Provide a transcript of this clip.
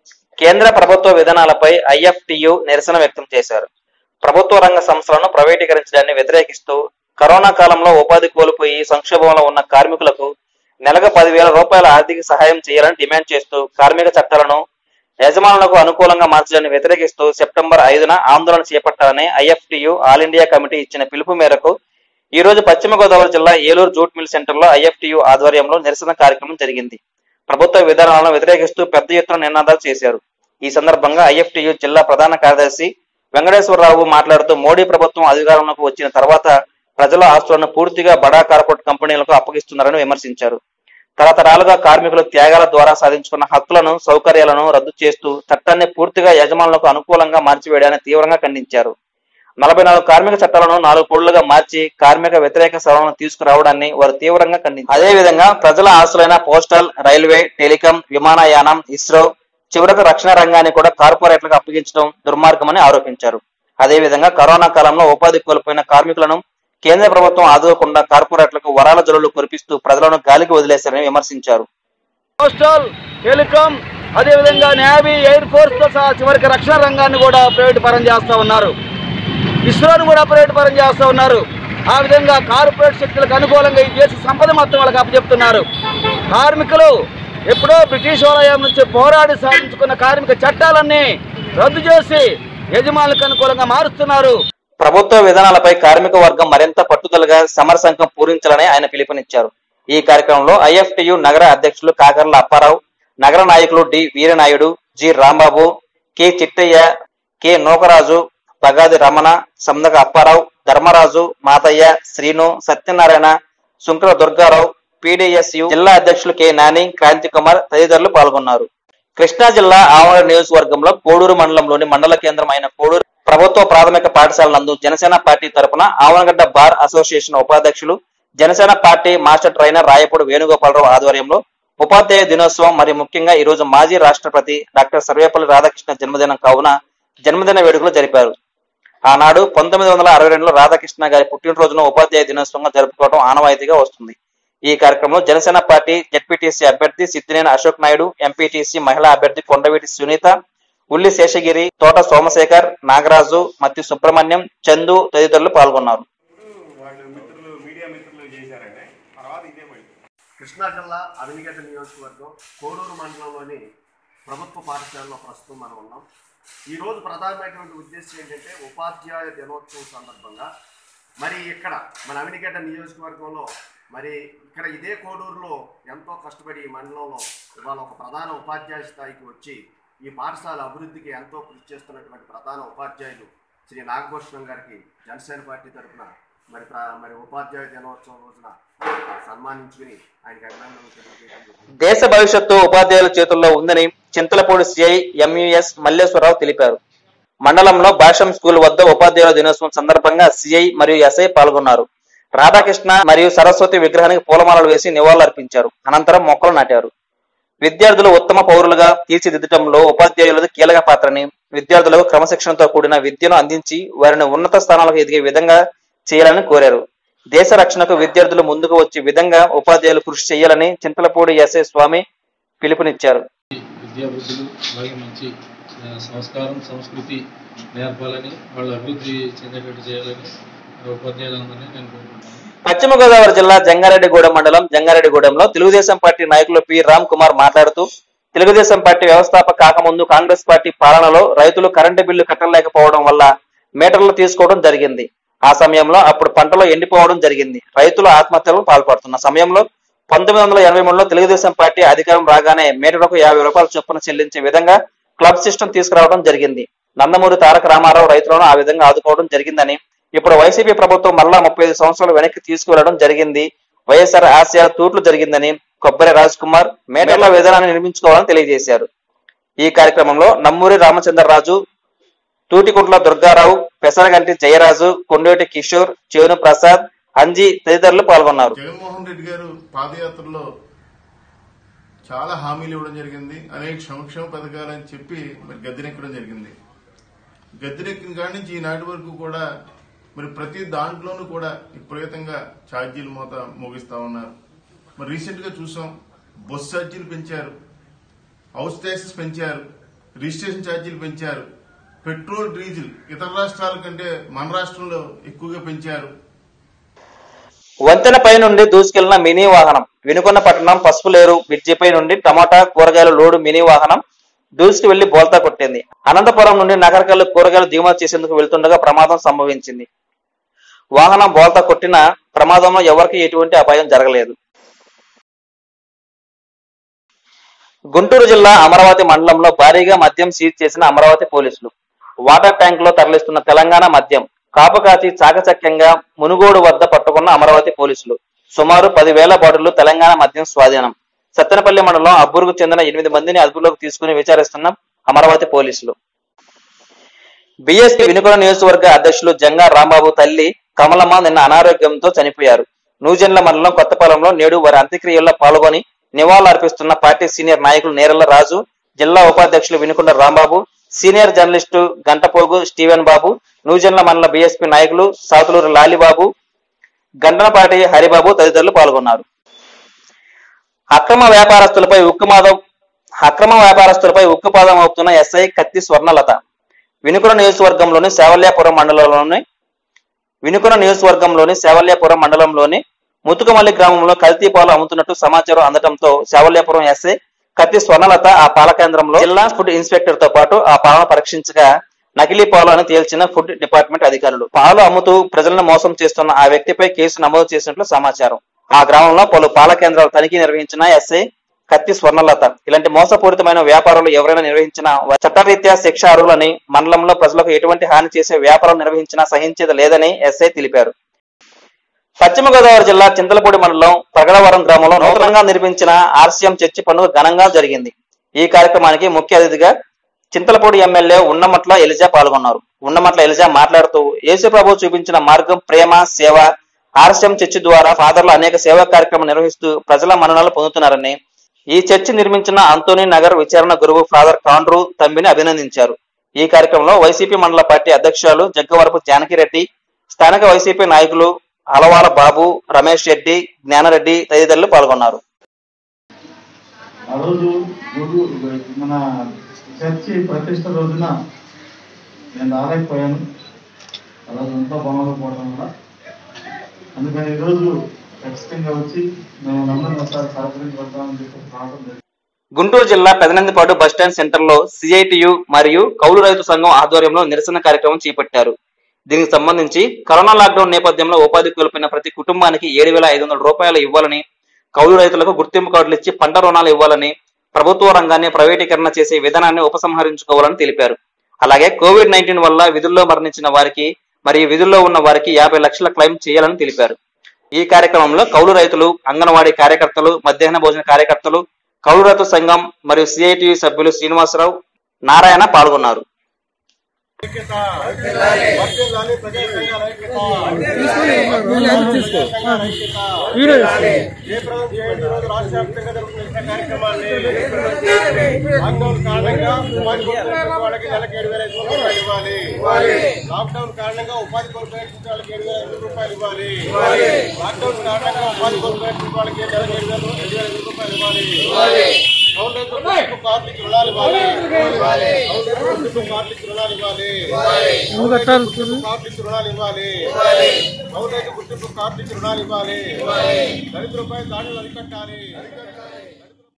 కేంద్ర ప్రభుత్వ విధానాలపై ఐఎఫ్టియు నిరసన వ్యక్తం చేశారు ప్రభుత్వ రంగ సంస్థలను ప్రైవేటీకరించడాన్ని వ్యతిరేకిస్తూ కరోనా కాలంలో ఉపాధి కోల్పోయి సంక్షోభంలో ఉన్న కార్మికులకు నెలకు పదివేల రూపాయల ఆర్థిక సహాయం చేయాలని డిమాండ్ చేస్తూ కార్మిక చట్టాలను యజమానులకు అనుకూలంగా మార్చడాన్ని వ్యతిరేకిస్తూ సెప్టెంబర్ ఐదున ఆందోళన చేపట్టాలని ఐఎఫ్టియు ఆల్ ఇండియా కమిటీ ఇచ్చిన పిలుపు మేరకు ఈ రోజు పశ్చిమ గోదావరి జిల్లా ఏలూరు జూట్ మిల్ సెంటర్లో ఐఎఫ్టియు ఆధ్వర్యంలో నిరసన కార్యక్రమం జరిగింది ప్రభుత్వ విధానాలను వ్యతిరేకిస్తూ పెద్ద ఎత్తున నినాదాలు చేశారు ఈ సందర్భంగా ఐఎఫ్టియు జిల్లా ప్రధాన కార్యదర్శి వెంకటేశ్వరరావు మాట్లాడుతూ మోడీ ప్రభుత్వం అధికారంలోకి వచ్చిన తర్వాత ప్రజల ఆస్తులను పూర్తిగా బడా కార్పొరేట్ కంపెనీలకు అప్పగిస్తున్నారని విమర్శించారు తరతరాలుగా కార్మికులు త్యాగాల ద్వారా సాధించుకున్న హక్కులను సౌకర్యాలను రద్దు చేస్తూ చట్టాన్ని పూర్తిగా యజమానులకు అనుకూలంగా మార్చివేయడాన్ని తీవ్రంగా ఖండించారు నలభై నాలుగు కార్మిక చట్టాలను నాలుగు పొడులుగా మార్చి కార్మిక వ్యతిరేక సవరణను తీసుకురావడాన్ని వారు తీవ్రంగా ఖండించారు అదేవిధంగా ప్రజల ఆస్తులైన పోస్టల్ రైల్వే టెలికాం విమానయానం ఇస్రో చివరకు రక్షణ రంగాన్ని కూడా కార్పొరేట్లకు అప్పగించడం దుర్మార్గమని ఆరోపించారు అదేవిధంగా కరోనా కాలంలో ఉపాధి కోల్పోయిన కార్మికులను కేంద్ర ప్రభుత్వం ఆదుకోకుండా కార్పొరేట్లకు వరాల జల్లులు కురిపిస్తూ ప్రజలను గాలికి వదిలేశారని విమర్శించారు పోస్టల్ టెలికాం అదేవిధంగా నేవీ ఎయిర్ ఫోర్స్ తో సహా చివరికి రక్షణ రంగాన్ని కూడా ప్రైవేట్ పరం చేస్తా ఉన్నారు ఇస్రోను కూడా ప్రైవేట్ పరం చేస్తా ఉన్నారు ఆ విధంగా కార్పొరేట్ శక్తులకు అనుకూలంగా ఈ దేశ సంపద మొత్తం వాళ్ళకి అప్పచెప్తున్నారు కార్మికులు ఎప్పుడో బ్రిటిష్ వలయం నుంచి పోరాడి సాధించుకున్న కార్మిక చట్టాలన్నీ రద్దు చేసి యజమానులకు అనుకూలంగా మారుస్తున్నారు ప్రభుత్వ విధానాలపై కార్మిక వర్గం మరింత పట్టుదలగా సమర సంఘం పూరించాలని ఆయన పిలుపునిచ్చారు ఈ కార్యక్రమంలో ఐఎఫ్టియు నగర అధ్యక్షులు కాకర్ల అప్పారావు నగర నాయకులు D Veeranaidu G Rambabu K Chittayya K Nookaraju Bagadi Ramana Sandaka Apparao Dharmaraju Mathayya Srinu Satyanarayana Sunkara Durgarao PDSU జిల్లా అధ్యక్షులు కె నాని క్రాంతి కుమార్ తదితరులు పాల్గొన్నారు కృష్ణా జిల్లా ఆవడ నియోజకవర్గంలో కోడూరు మండలంలోని మండల కేంద్రం అయిన కోడూరు ప్రభుత్వ ప్రాథమిక పాఠశాల నందు జనసేన పార్టీ తరపున ఆవనగడ్డ బార్ అసోసియేషన్ ఉపాధ్యక్షులు Janasena party master trainer Rayapudi Venugopalarao ఆధ్వర్యంలో ఉపాధ్యాయ దినోత్సవం మరియు ముఖ్యంగా ఈ రోజు మాజీ రాష్ట్రపతి డాక్టర్ సర్వేపల్లి రాధాకృష్ణ జన్మదినం కావున జన్మదిన వేడుకలు జరిపారు ఆనాడు పంతొమ్మిది వందల అరవై రెండులో రాధాకృష్ణ గారి పుట్టినరోజును ఉపాధ్యాయ దినోత్సవంగా జరుపుకోవడం ఆనవాయితీగా వస్తుంది ఈ కార్యక్రమంలో జనసేన పార్టీ జడ్పీటీసీ అభ్యర్థి సిద్దినేని అశోక్ నాయుడు ఎంపీటీసీ మహిళా అభ్యర్థి కొండవీటి సునీత ఉల్లి శేషగిరి తోట సోమశేఖర్ నాగరాజు మత్తి సుబ్రహ్మణ్యం చందు తదితరులు పాల్గొన్నారు వాళ్ళు మిత్రులు మీడియా మిత్రులు చేశారండి తర్వాత ఇదే మళ్ళీ కృష్ణా జిల్లా అవినిగడ్డ నియోజకవర్గం కోడూరు మండలంలోని ప్రభుత్వ పాఠశాలలో ప్రస్తుతం మనం ఉన్నాం ఈరోజు ప్రధానమైనటువంటి ఉద్దేశం ఏంటంటే ఉపాధ్యాయ దినోత్సవం సందర్భంగా మరి ఇక్కడ మన అవినిగడ్డ నియోజకవర్గంలో మరి ఇక్కడ ఇదే కోడూరులో ఎంతో కష్టపడి ఈ మండలంలో ఇవాళ ఒక ప్రధాన ఉపాధ్యాయ స్థాయికి వచ్చి ఈ పాఠశాల అభివృద్ధికి ఎంతో కృషి చేస్తున్నటువంటి ప్రధాన ఉపాధ్యాయులు శ్రీ నాగభూషణం గారికి జనసేన పార్టీ తరఫున మరి ప్ర- మరి ఉపాధ్యాయ దినోత్సవం రోజున సన్మానించుకుని ఆయనకి అభినందనలు తెలియజేయడం జరుగుతుంది. దేశ భవిష్యత్తు ఉపాధ్యాయుల చేతుల్లో ఉందని చింతలపూడి సిఐ ఎంయుఎస్ మల్లేశ్వరరావు తెలిపారు మండలంలో భాషం స్కూల్ వద్ద ఉపాధ్యాయుల దినోత్సవం సందర్భంగా సిఐ మరియు ఎస్ఐ పాల్గొన్నారు రాధాకృష్ణ మరియు సరస్వతి విగ్రహానికి పూలమాలలు వేసి నివాళులర్పించారు అనంతరం మొక్కలు నాటారు విద్యార్థులు ఉత్తమ పౌరులుగా తీర్చిదిద్దటంలో ఉపాధ్యాయులది కీలక పాత్రని విద్యార్థులకు క్రమశిక్షణతో కూడిన విద్యను అందించి వారిని ఉన్నత స్థానాలకు ఎదిగే విధంగా చేయాలని కోరారు దేశ రక్షణకు విద్యార్థులు ముందుకు వచ్చే విధంగా ఉపాధ్యాయులు కృషి చేయాలని చింతలపూడి ఎస్ఐ స్వామి పిలుపునిచ్చారు విద్యాబుద్ధులు అలాగే మంచి ఆ, సంస్కారం సంస్కృతి నేర్పాలని వాళ్ళు అభివృద్ధి చెందేటట్టు చేయాలని ఉపాధ్యాయులందరినీ నేను కోరుకుంటున్నాను పశ్చిమ గోదావరి జిల్లా జంగారెడ్డిగూడెం మండలం జంగారెడ్డిగూడెంలో తెలుగుదేశం పార్టీ నాయకులు పి రామ్ కుమార్ మాట్లాడుతూ తెలుగుదేశం పార్టీ వ్యవస్థాపక కాకముందు కాంగ్రెస్ పార్టీ పాలనలో రైతులు కరెంటు బిల్లు కట్టలేకపోవడం వల్ల మీటర్లు తీసుకోవడం జరిగింది ఆ సమయంలో అప్పుడు పంటలు ఎండిపోవడం జరిగింది రైతులు ఆత్మహత్యలకు పాల్పడుతున్న సమయంలో పంతొమ్మిది వందల ఎనభై మూడులో తెలుగుదేశం పార్టీ అధికారం రాగానే మీటర్లకు యాభై రూపాయల చొప్పున చెల్లించే విధంగా క్లబ్ సిస్టమ్ తీసుకురావడం జరిగింది నందమూరి తారక రామారావు రైతులను ఆ విధంగా ఆదుకోవడం జరిగిందని ఇప్పుడు వైసీపీ ప్రభుత్వం మరలా ముప్పై ఐదు సంవత్సరాలు వెనక్కి తీసుకువెళ్లడం జరిగింది వైఎస్ఆర్ ఆశయాల తూట్లు జరిగిందని కొబ్బరి రాజ్ కుమార్ మేటర్ల విధానాన్ని నిర్మించుకోవాలని తెలియజేశారు ఈ కార్యక్రమంలో నమ్మూరి రామచంద్రరాజు తూటికుంట్ల దుర్గారావు పెసరగంటి జయరాజు కొండేటి కిషోర్ చేను ప్రసాద్ అంజీ తదితరులు పాల్గొన్నారు జగన్మోహన్ రెడ్డి గారు పాదయాత్రలో చాలా హామీలు ఇవ్వడం జరిగింది అనేక సంక్షేమ పథకాలని చెప్పి మరి గద్దెనెక్కడం జరిగింది గద్దెనెక్కిన కాడి నుంచి ఈనాటి వరకు కూడా మరి ప్రతి దాంట్లోనూ కూడా విపరీతంగా ఛార్జీలు మోత మోగిస్తా ఉన్నారు మరి రీసెంట్ గా చూసాం బస్ ఛార్జీలు పెంచారు హౌస్ ట్యాక్సెస్ పెంచారు రిజిస్ట్రేషన్ ఛార్జీలు పెంచారు పెట్రోల్ డీజిల్ ఇతర రాష్ట్రాల కంటే మన రాష్ట్రంలో ఎక్కువగా పెంచారు వంతెనపై నుండి దూసుకెళ్లిన మినీ వాహనం వినుకొన్న పట్టణం పసుపులేరు బ్రిడ్జిపై నుండి టమాటా కూరగాయల లోడు మినీ వాహనం దూసుకు వెళ్లి బోల్తా కొట్టింది అనంతపురం నుండి నగరకల్లు కూరగాయలు దిగుమతి చేసేందుకు వెళ్తుండగా ప్రమాదం సంభవించింది వాహనం బోల్తా కొట్టిన ప్రమాదంలో ఎవరికీ ఎటువంటి అపాయం జరగలేదు గుంటూరు జిల్లా అమరావతి మండలంలో భారీగా మద్యం సీజ్ చేసిన అమరావతి పోలీసులు వాటర్ ట్యాంక్ లో తరలిస్తున్న తెలంగాణ మద్యం కాపకాచి చాకచక్యంగా మునుగోడు వద్ద పట్టుకున్న అమరావతి పోలీసులు సుమారు పదివేల బాటిళ్లు తెలంగాణ మద్యం స్వాధీనం సత్తెనపల్లి మండలం అబ్బురుకు చెందిన ఎనిమిది మందిని అదుపులోకి తీసుకుని విచారిస్తున్న అమరావతి పోలీసులు బీఎస్పీ వినుకొండ నియోజకవర్గ అధ్యక్షులు జంగా రాంబాబు తల్లి కమలమ్మ నిన్న అనారోగ్యంతో చనిపోయారు నూజెండ్ల మండలం కొత్తపాలెంలో నేడు వారి అంత్యక్రియల్లో పాల్గొని నివాళులర్పిస్తున్న పార్టీ సీనియర్ నాయకులు నేరల రాజు జిల్లా ఉపాధ్యక్షులు Vinukonda Rambabu senior journalist Gantapogu Steven Babu Nuzendla మండల బీఎస్పీ నాయకులు సాతులూరు లాలిబాబు గంటనపాటి హరిబాబు తదితరులు పాల్గొన్నారు అక్రమ వ్యాపారస్తులపై ఉక్కుమాదం అక్రమ వ్యాపారస్తులపై ఉక్కుపాదం అవుతున్న ఎస్ఐ కత్తి స్వర్ణలత వినుకొల నియోజకవర్గంలోని సేవల్యాపురం మండలంలోని వినుకొల నియోజకవర్గంలోని సేవల్యాపురం మండలంలోని ముతుకమల్లి గ్రామంలో కల్తీ పాలు అమ్ముతున్నట్టు సమాచారం అందడంతో సేవల్యాపురం ఎస్ఐ కత్తి స్వర్ణలత ఆ పాల కేంద్రంలో జిల్లా ఫుడ్ ఇన్స్పెక్టర్ తో పాటు ఆ పాలను పరీక్షించగా నకిలీ పాలు అని తేల్చిన ఫుడ్ డిపార్ట్మెంట్ అధికారులు పాలు అమ్ముతూ ప్రజలను మోసం చేస్తున్న ఆ వ్యక్తిపై కేసు నమోదు చేసినట్లు సమాచారం ఆ గ్రామంలో పలు పాల కేంద్రాలు తనిఖీ నిర్వహించిన ఎస్ఐ కత్తి స్వర్ణలత ఇలాంటి మోసపూరితమైన వ్యాపారాలు ఎవరైనా నిర్వహించినా వారి చట్టరీత్యా శిక్ష అర్హులని మండలంలో ప్రజలకు ఎటువంటి హాని చేసే వ్యాపారం నిర్వహించినా సహించేది లేదని ఎస్ఐ తెలిపారు పశ్చిమ గోదావరి జిల్లా చింతలపూడి మండలం ప్రగడవరం గ్రామంలో నూతనంగా నిర్మించిన ఆర్సీఎం చర్చి పండుగ ఘనంగా జరిగింది ఈ కార్యక్రమానికి ముఖ్య అతిథిగా చింతలపూడి ఎమ్మెల్యే ఉన్నమట్ల ఎలిజా పాల్గొన్నారు ఉన్నమట్ల ఎలిజా మాట్లాడుతూ యేసు ప్రభు చూపించిన మార్గం ప్రేమ సేవ ఆర్సీఎం చర్చి ద్వారా ఫాదర్లు అనేక సేవా కార్యక్రమాలు నిర్వహిస్తూ ప్రజల మన్ననలు పొందుతున్నారని ఈ చర్చి నిర్మించిన అంతోనీ నగర్ విచారణ గురువు ఫాదర్ కాండ్రు తంబిని అభినందించారు ఈ కార్యక్రమంలో వైసీపీ మండల పార్టీ అధ్యక్షులు జగ్గవరపు జానకిరెడ్డి స్థానిక వైసీపీ నాయకులు అలవాల బాబు రమేష్ రెడ్డి జ్ఞానరెడ్డి తదితరులు పాల్గొన్నారు ఆ రోజు గురు మన చర్చి ప్రతిష్ట రోజున నేను రాలేకపోయాను ఆ రోజు అంతా బాగోకపోవడం వల్ల అందుకని ఈరోజు ఖచ్చితంగా వచ్చి మేము నమ్మని ఒకసారి సహకరించి వద్దామని చెప్పి రావడం జరిగింది గుంటూరు జిల్లా పెదనందిపాడు బస్టాండ్ సెంటర్ లో సిఐటియు మరియు కౌలు రైతు సంఘం ఆధ్వర్యంలో నిరసన కార్యక్రమం చేపట్టారు దీనికి సంబంధించి కరోనా లాక్డౌన్ నేపథ్యంలో ఉపాధి కోల్పోయిన ప్రతి కుటుంబానికి ఏడు వేల ఐదు వందల రూపాయలు ఇవ్వాలని కౌలు రైతులకు గుర్తింపు కార్డులు ఇచ్చి పంట రుణాలు ఇవ్వాలని ప్రభుత్వ రంగాన్ని ప్రైవేటీకరణ చేసే విధానాన్ని ఉపసంహరించుకోవాలని తెలిపారు అలాగే కోవిడ్ నైన్టీన్ వల్ల విధుల్లో మరణించిన వారికి మరియు విధుల్లో ఉన్న వారికి యాభై లక్షల క్లెయిమ్ చేయాలని తెలిపారు ఈ కార్యక్రమంలో కౌలు రైతులు అంగన్వాడీ కార్యకర్తలు మధ్యాహ్న భోజన కార్యకర్తలు కౌలు రైతు సంఘం మరియు సిఐటియు సభ్యులు శ్రీనివాసరావు నారాయణ పాల్గొన్నారు వర్ధిల్లాలి ప్రజా సంఘాల ఐక్యత. ఏ ప్రభుత్వం చేయండి ఈరోజు రాష్ట్ర వ్యాప్తంగా జరుగుతున్న కార్యక్రమాన్ని లాక్డౌన్ కారణంగా ఉపాధి కోల్పోయిన వాళ్ళకి నెలకు ఏడు వేల ఐదు వందల రూపాయలు ఇవ్వాలి లాక్డౌన్ కారణంగా ఉపాధి కోల్పోయిన వాళ్ళకి ఏడు వేల ఐదు రూపాయలు ఇవ్వాలి లాక్డౌన్ కారణంగా ఉపాధి కోల్పోయిన వాళ్ళకి నెలకు ఏడు వేల ఏడు వేల ఐదు రూపాయలు ఇవ్వాలి కౌంటర్ కార్డుకి రుణాలు ఇవ్వాలి కౌంటర్ కార్డుకి రుణాలు ఇవ్వాలి కార్డుకి రుణాలు ఇవ్వాలి కౌంటర్ గుర్తింపు కార్డుకి రుణాలు ఇవ్వాలి దళితులపై దాడులు అరికట్టాలి